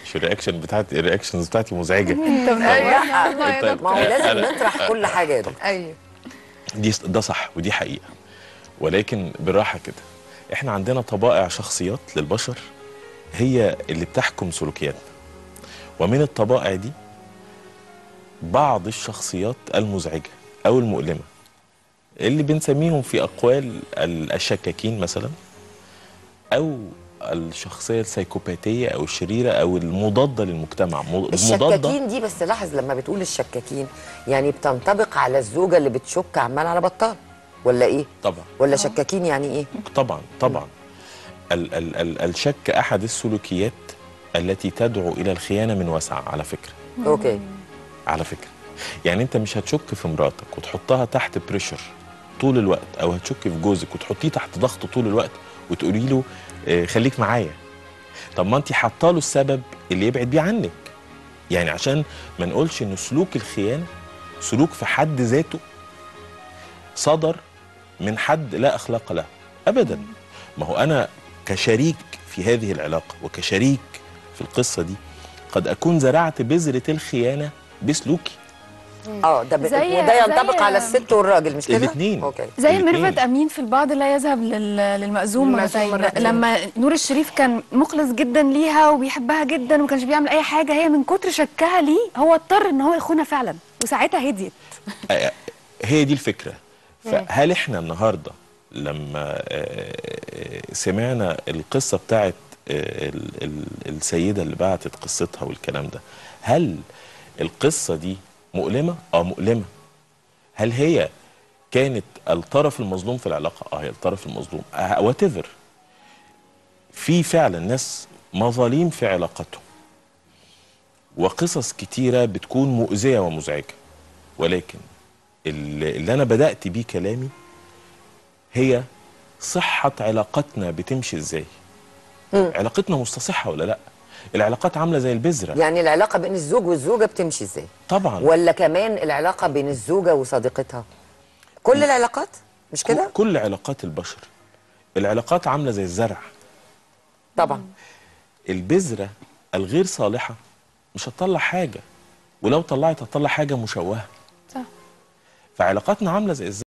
مش الرياكشن بتاعتي الرياكشنز بتاعتي مزعجه انت من لا طيب. ما هو لازم أنا- نطرح كل حاجه يا دكتور ايوه دي ده صح ودي حقيقه ولكن بالراحه كده احنا عندنا طبائع شخصيات للبشر هي اللي بتحكم سلوكياتنا ومن الطبائع دي بعض الشخصيات المزعجه او المؤلمه اللي بنسميهم في اقوال ال- الشكاكين مثلا او الشخصيه السيكوباتيه او الشريره او المضاده للمجتمع م- المضاده الشكاكين دي بس لاحظ لما بتقول الشكاكين يعني بتنطبق على الزوجه اللي بتشك عمال على بطال ولا ايه طبعا ولا شكاكين يعني ايه طبعا طبعا ال ال ال الشك احد السلوكيات التي تدعو الى الخيانه من وسع على فكره اوكي على فكره يعني انت مش هتشك في مراتك وتحطها تحت بريشر طول الوقت او هتشك في جوزك وتحطيه تحت ضغط طول الوقت وتقولي له آه، خليك معايا طب ما انت حاطه له السبب اللي يبعد بيه عنك يعني عشان ما نقولش ان سلوك الخيانه سلوك في حد ذاته صدر من حد لا اخلاق له ابدا ما هو انا كشريك في هذه العلاقه وكشريك في القصه دي قد اكون زرعت بذره الخيانه بسلوكي اه ده ب... زي- وده ينطبق زي- على الست والراجل مش كده الاتنين. اوكي زي الاتنين. ميرفت امين في البعض لا يذهب لل... للمأذون للمأذون مرتين مرتين. لما نور الشريف كان مخلص جدا ليها وبيحبها جدا وما كانش بيعمل اي حاجه هي من كتر شكها ليه هو اضطر ان هو يخونها فعلا وساعتها هديت آه، هي دي الفكره فهل احنا النهارده لما آه، آه، سمعنا القصه بتاعت آه، ال- ال- السيده اللي بعتت قصتها والكلام ده هل القصه دي مؤلمه اه مؤلمه هل هي كانت الطرف المظلوم في العلاقه اه هي الطرف المظلوم وات ايفر في فعلا ناس مظاليم في علاقتهم وقصص كتيره بتكون مؤذيه ومزعجه ولكن اللي اللي انا بدات بيه كلامي هي صحه علاقتنا بتمشي ازاي علاقتنا مستصحه ولا لا العلاقات عامله زي البذره يعني العلاقه بين الزوج والزوجه بتمشي ازاي طبعا ولا كمان العلاقه بين الزوجه وصديقتها كل العلاقات مش كده ك- كل علاقات البشر العلاقات عامله زي الزرع طبعا البذره الغير صالحه مش هتطلع حاجه ولو طلعت هتطلع حاجه مشوهه صح فعلاقاتنا عامله زي الزرع